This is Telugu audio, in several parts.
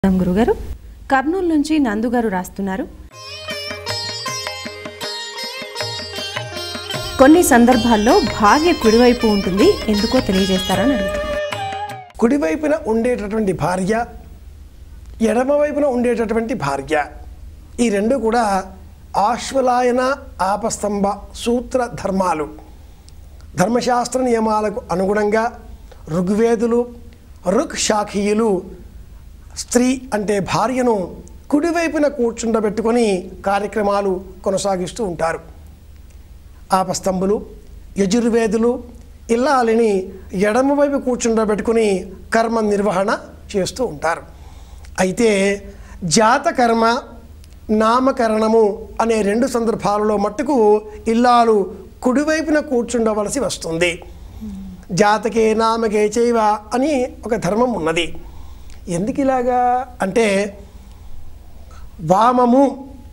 నమస్కారం గురుగారు కర్నూలు నుంచి నందు గారు రాస్తున్నారు కొన్ని సందర్భాల్లో భార్య కుడివైపు ఉంటుంది ఎందుకో తెలియజేస్తారని అడుగుతున్నారు కుడివైపున ఉండేటటువంటి భార్య ఎడమవైపున ఉండేటటువంటి భార్య ఈ రెండు కూడా ఆశ్వలాయన ఆపస్తంభ సూత్ర ధర్మాలు ధర్మశాస్త్ర నియమాలకు అనుగుణంగా ఋగ్వేదులు ఋక్ శాఖీయులు స్త్రీ అంటే భార్యను కుడివైపున కూర్చుండబెట్టుకొని కార్యక్రమాలు కొనసాగిస్తూ ఉంటారు ఆపస్తంభులు యజుర్వేదులు ఇల్లాలిని ఎడమవైపు కూర్చుండబెట్టుకుని కర్మ నిర్వహణ చేస్తూ ఉంటారు అయితే జాతకర్మ నామకరణము అనే రెండు సందర్భాలలో మట్టుకు ఇల్లాలు కుడివైపున కూర్చుండవలసి వస్తుంది జాతకే నామకే చేయవ అని ఒక ధర్మం ఉన్నది ఎందుకు ఇలాగా అంటే వామము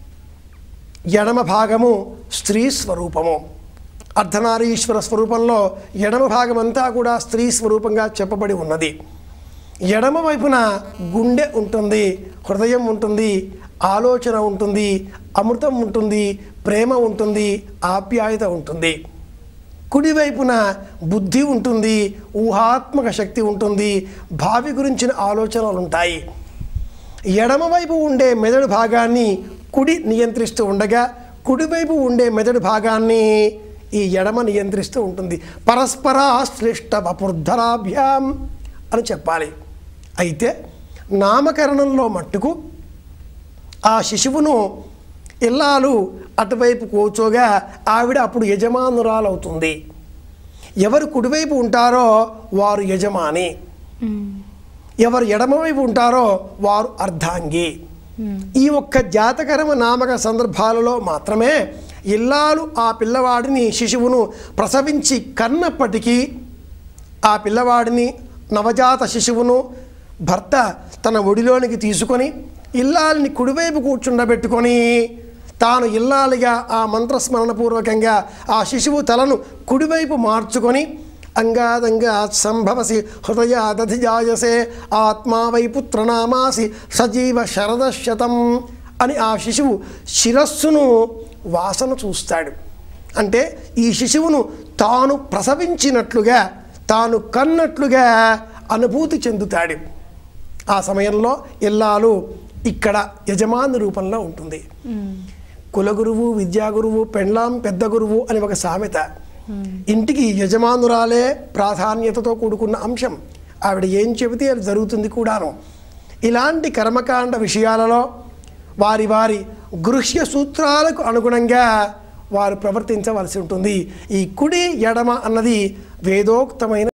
ఎడమ భాగము స్త్రీ స్వరూపము అర్ధనారీశ్వర స్వరూపంలో ఎడమ భాగమంతా కూడా స్త్రీ స్వరూపంగా చెప్పబడి ఉన్నది ఎడమ వైపున గుండె ఉంటుంది హృదయం ఉంటుంది ఆలోచన ఉంటుంది అమృతం ఉంటుంది ప్రేమ ఉంటుంది ఆప్యాయత ఉంటుంది కుడివైపున బుద్ధి ఉంటుంది ఊహాత్మక శక్తి ఉంటుంది భావి గురించిన ఆలోచనలు ఉంటాయి ఎడమవైపు ఉండే మెదడు భాగాన్ని కుడి నియంత్రిస్తూ ఉండగా కుడివైపు ఉండే మెదడు భాగాన్ని ఈ ఎడమ నియంత్రిస్తూ ఉంటుంది పరస్పర శ్లిష్ట వపుర్ధరాభ్యాం అని చెప్పాలి అయితే నామకరణంలో మట్టుకు ఆ శిశువును ఇల్లాలు అటువైపు కూర్చోగా ఆవిడ అప్పుడు యజమానురాలవుతుంది ఎవరు కుడివైపు ఉంటారో వారు యజమాని ఎవరు ఎడమవైపు ఉంటారో వారు అర్ధాంగి ఈ ఒక్క జాతకరమ నామక సందర్భాలలో మాత్రమే ఇల్లాలు ఆ పిల్లవాడిని శిశువును ప్రసవించి కన్నప్పటికీ ఆ పిల్లవాడిని నవజాత శిశువును భర్త తన ఒడిలోనికి తీసుకొని ఇల్లాలిని కుడివైపు కూర్చుండబెట్టుకొని తాను ఇల్లాలిగా ఆ మంత్రస్మరణపూర్వకంగా ఆ శిశువు తలను కుడివైపు మార్చుకొని అంగాదంగా సంభవసి హృదయాదధిజాయసే ఆత్మా వై పుత్రనామాసి సజీవ శరదశతం అని ఆ శిశువు శిరస్సును వాసన చూస్తాడు అంటే ఈ శిశువును తాను ప్రసవించినట్లుగా తాను కన్నట్లుగా అనుభూతి చెందుతాడు ఆ సమయంలో ఇల్లాలు ఇక్కడ యజమాని రూపంలో ఉంటుంది కులగురువు విద్యాగురువు పెండ్లాం పెద్ద గురువు అని ఒక సామెత ఇంటికి యజమానురాలే ప్రాధాన్యతతో కూడుకున్న అంశం ఆవిడ ఏం చెబితే అది జరుగుతుంది కూడాను ఇలాంటి కర్మకాండ విషయాలలో వారి వారి గృహ్య సూత్రాలకు అనుగుణంగా వారు ప్రవర్తించవలసి ఉంటుంది ఈ కుడి ఎడమ అన్నది వేదోక్తమైన